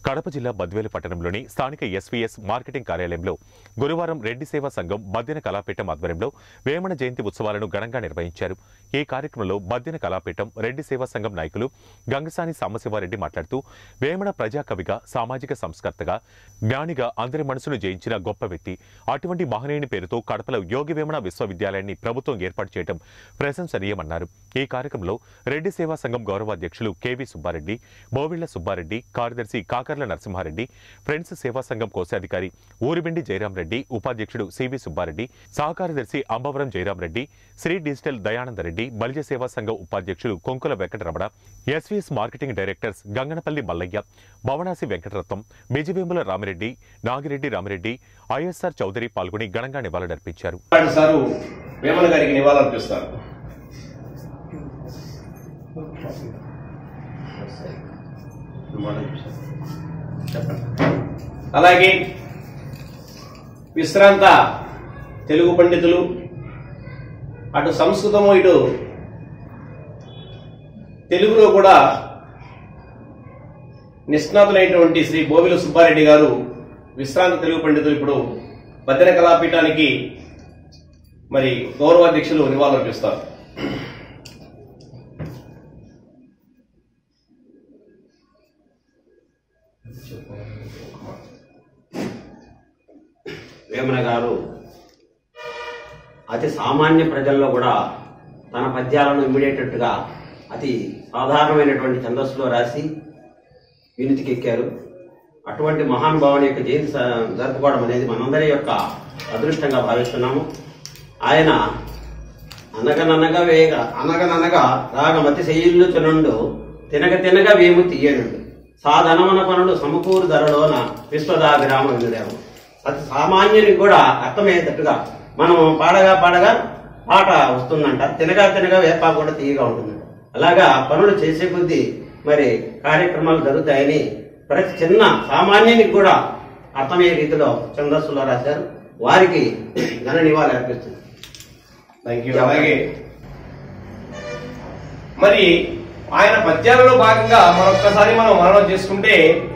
కడప జిల్లా బద్వేలు పట్టణంలోని స్థానిక ఎస్వీఎస్ మార్కెటింగ్ కార్యాలయంలో గురువారం రెడ్డి సేవా సంఘం బద్దెన కళాపీఠం ఆధ్వర్యంలో వేమన జయంతి ఉత్సవాలను ఘనంగా నిర్వహించారు ఈ కార్యక్రమంలో బద్దెన కళాపీఠం రెడ్డి సేవా సంఘం నాయకులు గంగసాని సాంబశివారెడ్డి మాట్లాడుతూ వేమన ప్రజాకవిగా సామాజిక సంస్కర్తగా జ్ఞానిగా అందరి మనసును జయించిన గొప్ప వ్యక్తి అటువంటి మహనీయుని పేరుతో కడపలో యోగి వేమన విశ్వవిద్యాలయాన్ని ప్రభుత్వం ఏర్పాటు చేయడం ప్రశంసనీయమన్నారు ఈ కార్యక్రమంలో రెడ్డి సేవా సంఘం గౌరవాధ్యక్షులు కెవి సుబ్బారెడ్డి బోవిళ్ల సుబ్బారెడ్డి కార్యదర్శి కాకర్ల నరసింహారెడ్డి ఫ్రెండ్స్ సేవా సంఘం కోశాధికారి ఊరిబిండి జయరాం రెడ్డి ఉపాధ్యక్షుడు సివి సుబ్బారెడ్డి సహకార్యదర్శి అంబవరం జయరాం రెడ్డి శ్రీ డిజిటల్ దయానందరెడ్డి బలిజ సేవా సంఘం ఉపాధ్యక్షుడు Konkula Venkataramana SVS marketing directors Gangenapalli Mallaiah Bhavanasi Venkataratnam Bijivemula Ramireddy Nagireddy Ramireddy ISR Chowdary పాల్గొని ఘనంగా నివాళులర్పించారు నాయుడు సారు వేమన గారికి నివాళులర్పిస్తారు అలాగే విశ్రాంత తెలుగు పండితులు అటు సంస్కృతము ఇటు తెలుగులో కూడా నిష్ణాతులైనటువంటి శ్రీ బోవిల సుబ్బారెడ్డి గారు విశ్రాంత తెలుగు పండితులు ఇప్పుడు భద్ర కళాపీఠానికి మరి గౌరవాధ్యక్షులు నివాళులర్పిస్తారు వేమన గారు అతి సామాన్య ప్రజల్లో కూడా తన పద్యాలను ఇమ్మీడియట్గా అతి సాధారణమైనటువంటి ఛందస్సులో రాసి వినితికెక్కారు అటువంటి మహానుభావుని యొక్క జయంతి స- జరుపుకోవడం అనేది మనందరి యొక్క అదృష్టంగా భావిస్తున్నాము ఆయన అనగననగా వేగ అనగననగా రాగమతి శైలు చునుండు తినగ తినగ వేము తీయనుండు సాధనమన పనుడు సమకూరు ధరలోన విశ్వదాభిరామ వినుడేమో అతి సామాన్యునికి కూడా అర్థమయ్యేటట్టుగా మనం పాడగా పాడగా పాట వస్తుందంట తినగా తినగా వేపా కూడా తీయగా ఉంటుందంట అలాగా పనులు చేసే కొద్దీ మరి కార్యక్రమాలు జరుగుతాయని ప్రతి చిన్న సామాన్యునికి కూడా అర్థమయ్యే రీతిలో ఛందస్సులో రాశారు వారికి ఘన నివాళి అర్పిస్తుంది థ్యాంక్ యూ అలాగే మరి ఆయన పద్యాలలో భాగంగా మరొక్కసారి మనం మననం చేసుకుంటే